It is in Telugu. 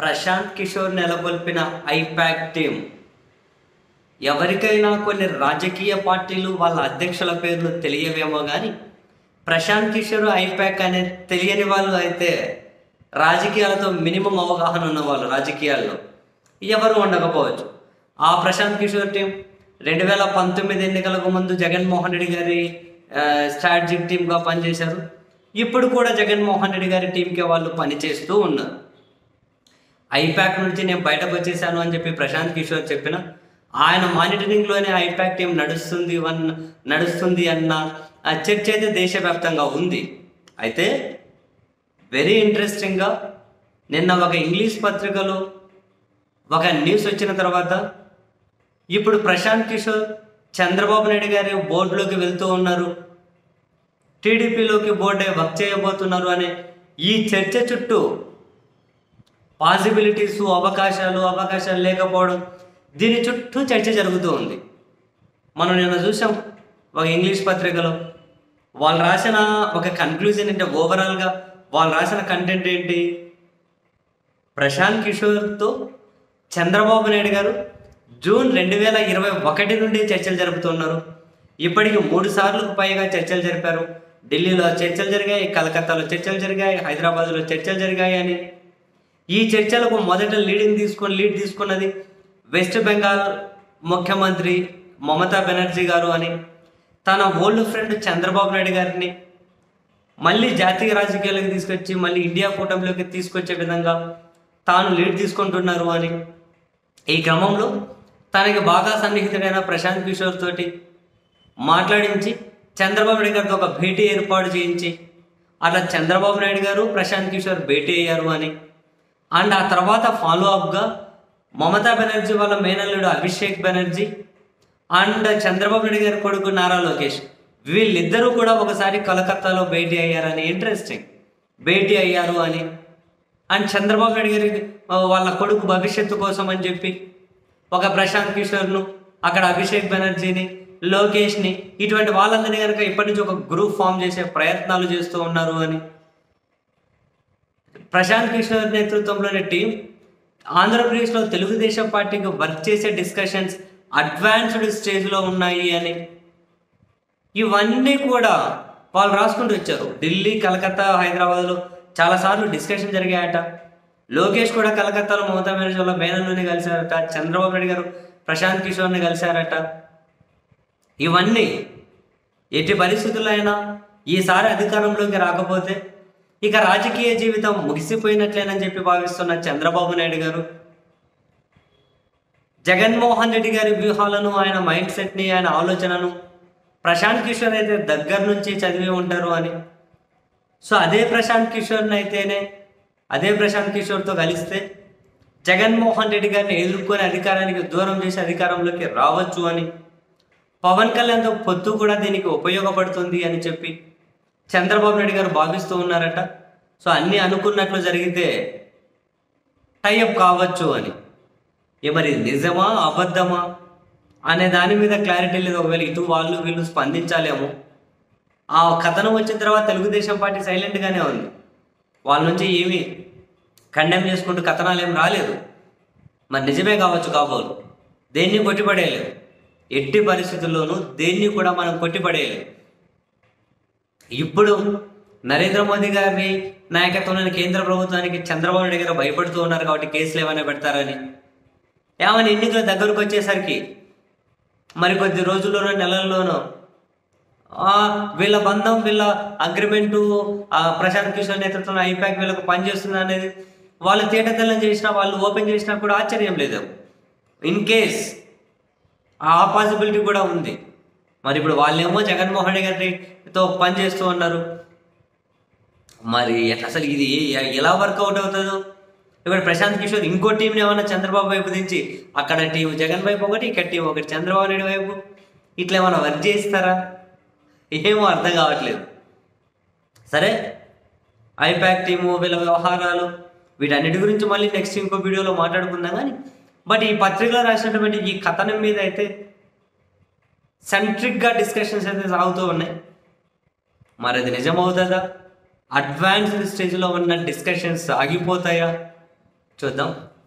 ప్రశాంత్ కిషోర్ నెలకొల్పిన ఐపాక్ టీం ఎవరికైనా కొన్ని రాజకీయ పార్టీలు వాళ్ళ అధ్యక్షుల పేర్లు తెలియవేమో కానీ ప్రశాంత్ కిషోర్ ఐపాక్ అనే తెలియని వాళ్ళు అయితే రాజకీయాలతో మినిమం అవగాహన ఉన్న వాళ్ళు రాజకీయాల్లో ఎవరు ఉండకపోవచ్చు ఆ ప్రశాంత్ కిషోర్ టీం రెండు వేల పంతొమ్మిది ఎన్నికలకు ముందు జగన్మోహన్ రెడ్డి గారి స్ట్రాటజిక్ టీమ్గా పనిచేశారు ఇప్పుడు కూడా జగన్మోహన్ రెడ్డి గారి టీంకి వాళ్ళు పనిచేస్తూ ఉన్నారు ఐపాక్ నుంచి నేను బయటకు వచ్చేసాను అని చెప్పి ప్రశాంత్ కిషోర్ చెప్పిన ఆయన మానిటరింగ్లోనే ఐపాక్ టీం నడుస్తుంది వన్ నడుస్తుంది అన్న ఆ చర్చ అయితే దేశవ్యాప్తంగా ఉంది అయితే వెరీ ఇంట్రెస్టింగ్గా నిన్న ఒక ఇంగ్లీష్ పత్రికలో ఒక న్యూస్ వచ్చిన తర్వాత ఇప్పుడు ప్రశాంత్ కిషోర్ చంద్రబాబు నాయుడు గారి బోర్డులోకి వెళ్తూ ఉన్నారు టీడీపీలోకి బోర్డే వర్క్ చేయబోతున్నారు అనే ఈ చర్చ చుట్టూ పాసిబిలిటీస్ అవకాశాలు అవకాశాలు లేకపోవడం దీని చుట్టూ చర్చ జరుగుతూ ఉంది మనం నిన్న చూసాం ఒక ఇంగ్లీష్ పత్రికలో వాళ్ళు రాసిన ఒక కన్క్లూజన్ అంటే ఓవరాల్గా వాళ్ళు రాసిన కంటెంట్ ఏంటి ప్రశాంత్ కిషోర్తో చంద్రబాబు నాయుడు గారు జూన్ రెండు వేల ఇరవై ఒకటి నుండి చర్చలు జరుపుతున్నారు ఇప్పటికి మూడు సార్లు పైగా చర్చలు జరిపారు ఢిల్లీలో చర్చలు జరిగాయి కలకత్తాలో చర్చలు జరిగాయి హైదరాబాద్లో చర్చలు జరిగాయి అని ఈ చర్చలకు మొదట లీడింగ్ తీసుకొని లీడ్ తీసుకున్నది వెస్ట్ బెంగాల్ ముఖ్యమంత్రి మమతా బెనర్జీ గారు అని తన ఓల్డ్ ఫ్రెండ్ చంద్రబాబు నాయుడు గారిని మళ్ళీ జాతీయ రాజకీయాలకు తీసుకొచ్చి మళ్ళీ ఇండియా కూటమిలోకి తీసుకొచ్చే విధంగా తాను లీడ్ తీసుకుంటున్నారు అని ఈ క్రమంలో తనకి బాగా సన్నిహితుడైన ప్రశాంత్ కిషోర్ తోటి మాట్లాడించి చంద్రబాబు నాయుడు గారితో ఒక భేటీ ఏర్పాటు చేయించి అట్లా చంద్రబాబు నాయుడు గారు ప్రశాంత్ కిషోర్ భేటీ అయ్యారు అని అండ్ ఆ తర్వాత ఫాలో అప్గా మమతా బెనర్జీ వాళ్ళ మేనల్లుడు అభిషేక్ బెనర్జీ అండ్ చంద్రబాబు నాయుడు గారి కొడుకు నారా లోకేష్ వీళ్ళిద్దరూ కూడా ఒకసారి కలకత్తాలో భేటీ అయ్యారని ఇంట్రెస్టింగ్ భేటీ అయ్యారు అని అండ్ చంద్రబాబు నాయుడు గారి ఆ, వాళ్ళ కొడుకు భవిష్యత్తు కోసం అని చెప్పి ఒక ప్రశాంత్ కిషోర్ను అక్కడ అభిషేక్ బెనర్జీని లోకేష్ని ఇటువంటి వాళ్ళందరినీ కనుక ఇప్పటి నుంచి ఒక గ్రూప్ ఫామ్ చేసే ప్రయత్నాలు చేస్తూ ఉన్నారు అని ప్రశాంత్ కిషోర్ నేతృత్వంలోని టీం ఆంధ్రప్రదేశ్లో తెలుగుదేశం పార్టీకి వర్క్ చేసే డిస్కషన్స్ అడ్వాన్స్డ్ స్టేజ్లో ఉన్నాయి అని ఇవన్నీ కూడా వాళ్ళు రాసుకుంటూ వచ్చారు ఢిల్లీ కలకత్తా హైదరాబాద్లో చాలాసార్లు డిస్కషన్ జరిగాయట లోకేష్ కూడా కలకత్తాలో మమతా బెనర్జీ వాళ్ళ మేనల్లోనే కలిశారట చంద్రబాబు నాయుడు గారు ప్రశాంత్ కిషోర్ని కలిశారట ఇవన్నీ ఎట్టి పరిస్థితుల్లో అయినా ఈసారి అధికారంలోకి రాకపోతే ఇక రాజకీయ జీవితం ముగిసిపోయినట్లేనని చెప్పి భావిస్తున్న చంద్రబాబు నాయుడు గారు జగన్మోహన్ రెడ్డి గారి వ్యూహాలను ఆయన మైండ్ సెట్ని ఆయన ఆలోచనను ప్రశాంత్ కిషోర్ అయితే దగ్గర నుంచి చదివి ఉంటారు అని సో అదే ప్రశాంత్ కిషోర్ని అయితేనే అదే ప్రశాంత్ కిషోర్తో కలిస్తే జగన్మోహన్ రెడ్డి గారిని ఎదుర్కొని అధికారానికి దూరం చేసి అధికారంలోకి రావచ్చు అని పవన్ కళ్యాణ్తో పొత్తు కూడా దీనికి ఉపయోగపడుతుంది అని చెప్పి చంద్రబాబు నాయుడు గారు భావిస్తూ ఉన్నారట సో అన్నీ అనుకున్నట్లు జరిగితే టైఅప్ కావచ్చు అని ఏ మరి నిజమా అబద్ధమా అనే దాని మీద క్లారిటీ లేదు ఒకవేళ ఇటు వాళ్ళు వీళ్ళు స్పందించాలేమో ఆ కథనం వచ్చిన తర్వాత తెలుగుదేశం పార్టీ సైలెంట్గానే ఉంది వాళ్ళ నుంచి ఏమీ కండెమ్ చేసుకుంటూ కథనాలు ఏం రాలేదు మరి నిజమే కావచ్చు కాబోలు దేన్ని కొట్టిపడేయలేము ఎట్టి పరిస్థితుల్లోనూ దేన్ని కూడా మనం కొట్టిపడేయలేము ఇప్పుడు నరేంద్ర మోదీ గారి నాయకత్వంలోని కేంద్ర ప్రభుత్వానికి చంద్రబాబు నాయుడు గారు భయపడుతూ ఉన్నారు కాబట్టి కేసులు ఏమైనా పెడతారని ఏమైనా ఎన్నికల దగ్గరకు వచ్చేసరికి మరి కొద్ది రోజుల్లోనో నెలల్లోనో ఆ, వీళ్ళ బంధం వీళ్ళ అగ్రిమెంటు ప్రశాంత్ కిషోర్ నేతృత్వంలో ఐపాక్ వీళ్ళకు పనిచేస్తుంది అనేది వాళ్ళు తేటతెల్లం చేసినా వాళ్ళు ఓపెన్ చేసినా కూడా ఆశ్చర్యం లేదు ఇన్ కేస్ ఆ పాసిబిలిటీ కూడా ఉంది మరి ఇప్పుడు వాళ్ళేమో జగన్మోహన్ రెడ్డి గారితో పనిచేస్తూ ఉన్నారు మరి ఎట్లా అసలు ఇది ఎ- ఎలా వర్కౌట్ అవుతుందో ఇప్పుడు ప్రశాంత్ కిషోర్ ఇంకో టీంని ఏమన్నా చంద్రబాబు వైపు దించి అక్కడ టీం జగన్ వైపు ఒకటి ఇక్కడ టీం ఒకటి చంద్రబాబు నాయుడు వైపు ఇట్లా ఏమైనా వర్క్ చేస్తారా ఏమో అర్థం కావట్లేదు సరే ఐపాక్ టీము వీళ్ళ వ్యవహారాలు వీటన్నిటి గురించి మళ్ళీ నెక్స్ట్ ఇంకో వీడియోలో మాట్లాడుకుందాం కానీ బట్ ఈ పత్రికలో రాసినటువంటి ఈ కథనం మీద అయితే సెంట్రిక్గా డిస్కషన్స్ అయితే సాగుతూ ఉన్నాయి మరి అది నిజమవుతుందా అడ్వాన్స్డ్ స్టేజ్లో ఉన్న డిస్కషన్స్ ఆగిపోతాయా చూద్దాం